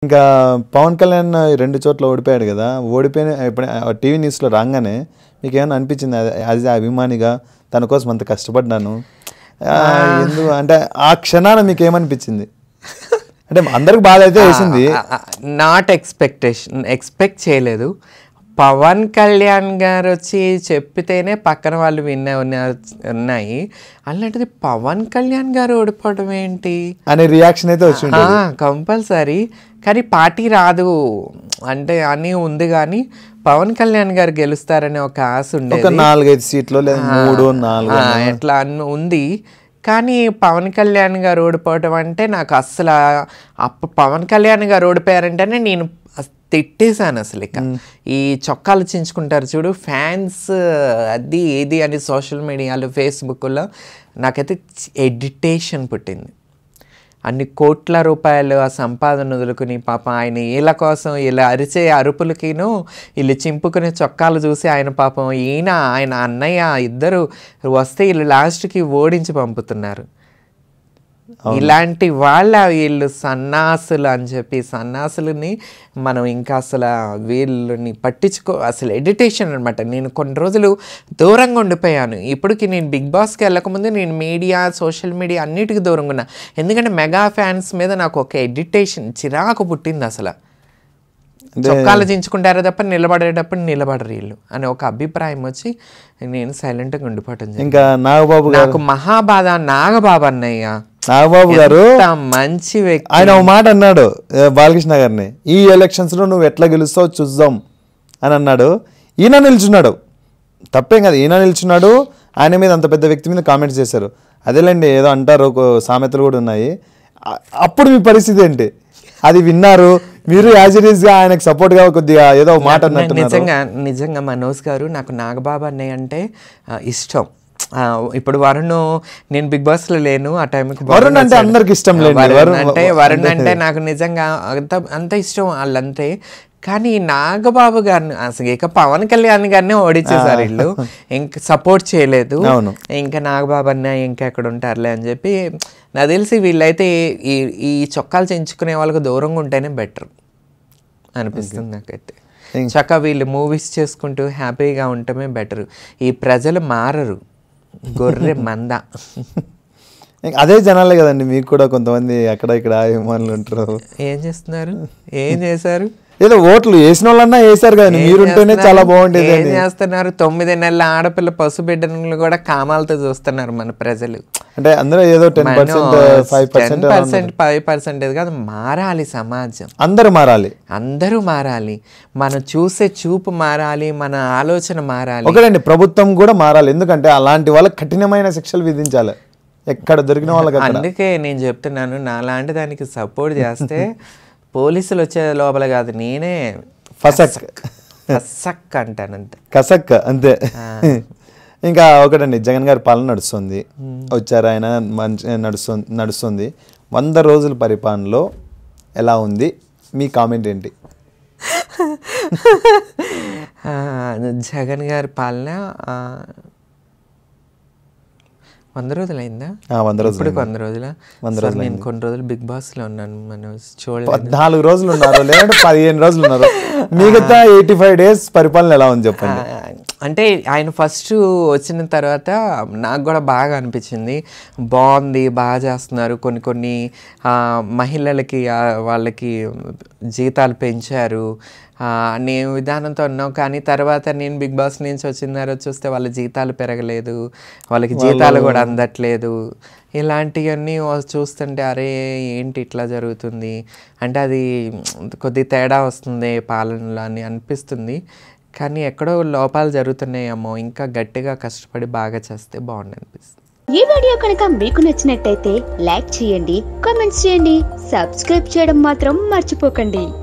ఇంకా పవన్ కళ్యాణ్ రెండు చోట్ల ఓడిపోయాడు కదా ఓడిపోయిన ఇప్పుడు టీవీ న్యూస్లో రాగానే మీకు ఏమైనా అనిపించింది అది అది అభిమానిగా తన కోసం అంత కష్టపడ్డాను ఆ, ఎందు అంటే ఆ క్షణాన మీకు ఏమనిపించింది అంటే అందరికి బాధ అయితే వేసింది నాట్ ఎక్స్పెక్టేషన్ ఎక్స్పెక్ట్ చేయలేదు పవన్ కళ్యాణ్ గారు వచ్చి చెప్పితేనే పక్కన వాళ్ళు విన్న ఉన్నాయి అలాంటిది పవన్ కళ్యాణ్ గారు ఓడిపోవడం ఏంటి అనే రియాక్షన్ అయితే వచ్చి ఉంటుంది. కంపల్సరీ కానీ పార్టీ రాదు అంటే అని ఉంది కానీ పవన్ కళ్యాణ్ గారు గెలుస్తారనే ఒక ఆశ ఒక ఉండేది నాలుగైదు సీట్లు లేదా మూడు నాలుగు ఆ, ఎట్లా అన్న ఉంది కానీ పవన్ కళ్యాణ్ గారు ఓడిపోవటం అంటే నాకు అస్సలు అప్పుడు పవన్ కళ్యాణ్ గారు ఓడిపోయారంటేనే నేను అస్- తిట్టేశాను అసలు ఇక ఈ చొక్కాలు చించుకుంటారు చూడు ఫ్యాన్స్ అది ఏది అని సోషల్ మీడియాలో ఫేస్బుక్లో నాకైతే ఎడిటేషన్ పుట్టింది అన్ని కోట్ల రూపాయలు ఆ సంపాదన వదులుకుని పాప ఆయన వీళ్ళ కోసం ఇలా అరిచే అరుపులకిను వీళ్ళు చింపుకునే చొక్కాలు చూసి ఆయన పాపం ఈయన ఆయన అన్నయ్య ఇద్దరు వస్తే వీళ్ళు లాస్ట్కి ఓడించి పంపుతున్నారు ఇలాంటి వాళ్ళ వీళ్ళు సన్నాసులు అని చెప్పి సన్నాసులని మనం ఇంకా అసలు వీళ్ళని పట్టించుకో అసలు ఎడిటేషన్ అనమాట నేను కొన్ని రోజులు దూరంగా ఉండిపోయాను ఇప్పటికి నేను బిగ్ బాస్కి వెళ్ళకముందు నేను మీడియా సోషల్ మీడియా అన్నిటికీ దూరంగా ఉన్నా ఎందుకంటే మెగా ఫ్యాన్స్ మీద నాకు ఒక ఎడిటేషన్ చిరాకు పుట్టింది అసలు చొక్కాలు దించుకుంటారే తప్ప నిలబడేటప్పుడు నిలబడరు వీళ్ళు అని ఒక అభిప్రాయం వచ్చి నేను సైలెంట్గా ఉండిపోవటం జరిగింది. ఇంకా నాగబాబు గారు నాకు మహాబాధ నాగబాబు అన్నయ్య నాగబాబు గారు ఎంత మంచి వ్యక్తి ఆయన ఒక మాట అన్నాడు ఏ, బాలకృష్ణ గారిని ఈ ఎలక్షన్స్ లో నువ్వు ఎట్లా గెలుస్తావు చూద్దాం అని అన్నాడు ఈయన నిల్చున్నాడు తప్పేం కదా ఈయన నిల్చున్నాడు ఆయన మీద అంత పెద్ద వ్యక్తి మీద కామెంట్స్ చేశారు అదేలేండి ఏదో అంటారు ఒక సామెతలు కూడా ఉన్నాయి అ- అప్పుడు మీ పరిస్థితి ఏంటి అది విన్నారు మీరు యాజ్ ఇట్ ఈస్ గా ఆయనకు సపోర్ట్ గా కొద్దిగా ఏదో ఒక మాట నాకు అన్నట్టున్నారు నిజంగా నిజంగా మనోజ్ గారు నాకు నాగబాబు అన్నయ్య అంటే ఆ, ఇష్టం ఆ, ఇప్పుడు వరుణ్ నేను బిగ్ బాస్ లో లేను ఆ టైంకి వరుణ్ అంటే అందరికి ఇష్టం లేండి. వరుణ్ వరుణ్ అంటే వరుణ్ అంటే నాకు నిజంగా అంత అంత ఇష్టం వాళ్ళంతే కానీ నాగబాబు గారిని అసలు ఇక పవన్ కళ్యాణ్ గారిని ఓడించేశారు వీళ్ళు ఇంకా సపోర్ట్ చేయలేదు అవును. ఇంకా నాగబాబు అన్న ఇంకా ఎక్కడ ఉంటారులే అని చెప్పి నాకు తెలిసి వీళ్ళైతే ఈ ఈ చొక్కాలు చెంచుకునే వాళ్ళకు దూరంగా ఉంటేనే బెటర్ అనిపిస్తుంది నాకైతే చక్కగా వీళ్ళు మూవీస్ చేసుకుంటూ హ్యాపీగా ఉండటమే బెటర్ ఈ ప్రజలు మారరు గొర్రె మంద ఇంక అదే జనాలే కదండి మీకు కూడా కొంతమంది అక్కడ ఇక్కడ అభిమానులు ఉంటారు ఏం చేస్తున్నారు ఏం చేశారు ఏదో ఓట్లు వేసిన వాళ్ళన్నా వేసారు కదండి ఏం మీరుంటేనే చాలా చేస్తున్నారు? బాగుండేది ఏం అని చేస్తున్నారు తొమ్మిది నెలల ఆడపిల్ల పసుబిడ్డను కూడా కామాలతో చూస్తున్నారు మన ప్రజలు అంటే అందరూ ఏదో ten percent five ten percent percent five percentage కాదు మారాలి సమాజం అందరూ మారాలి అందరూ మారాలి మనం చూసే చూపు మారాలి మన ఆలోచన మారాలి ఒకటండి ప్రభుత్వం కూడా మారాలి ఎందుకంటే అలాంటి వాళ్ళకి కఠినమైన శిక్షలు విధించాలి ఎక్కడ దొరికిన వాళ్ళకి అక్కడ అందుకే నేను చెప్తున్నాను నాలాంటి దానికి సపోర్ట్ చేస్తే పోలీసులు వచ్చే లోపల కాదు నేనే ఫసక్ సక్ అంటాను అంతే కసక్ అంతే ఇంకా ఒకటండి జగన్ గారి పాలన నడుస్తుంది వచ్చారు ఆయన మంచి నడుస్తుంది నడుస్తుంది వంద రోజుల పరిపాలనలో ఎలా ఉంది మీ కామెంట్ ఏంటి ఆ, జగన్ గారి పాలన ఆ, వంద రోజులు అయిందా ఆ, వంద రోజులు ఇప్పుడు వంద రోజుల సార్, నేను కొన్ని రోజులు బిగ్ బాస్ లో ఉన్నాను మనం చూడలేదు పద్నాలుగు రోజులు ఉన్నారు లేదంటే పదిహేను రోజులు ఉన్నారు మిగతా ఎయిటీ ఫైవ్ డేస్ పరిపాలన ఎలా ఉంది చెప్పండి ఆ, అంటే ఆయన ఫస్ట్ వచ్చిన తర్వాత నాకు కూడా బాగా అనిపించింది బాగుంది బాగా చేస్తున్నారు కొన్ని కొన్ని ఆ, మహిళలకి ఆ, వాళ్ళకి జీతాలు పెంచారు ఆ, నేను విధానంతో ఉన్నాం కానీ తర్వాత నేను బిగ్ బాస్ నుంచి వచ్చిన తర్వాత చూస్తే వాళ్ళ జీతాలు పెరగలేదు వాళ్ళకి జీతాలు కూడా అందట్లేదు ఇలాంటివన్నీ వా- చూస్తుంటే అరే ఏంటి ఇట్లా జరుగుతుంది అంటే అది కొద్ది తేడా వస్తుంది పాలనలో అని అనిపిస్తుంది కానీ ఎక్కడో లోపాలు జరుగుతున్నాయేమో ఇంకా గట్టిగా కష్టపడి బాగా చేస్తే బాగుండు అనిపిస్తుంది ఈ వీడియో కనుక మీకు నచ్చినట్టయితే లైక్ చేయండి కామెంట్స్ చేయండి సబ్స్క్రైబ్ చేయడం మాత్రం మర్చిపోకండి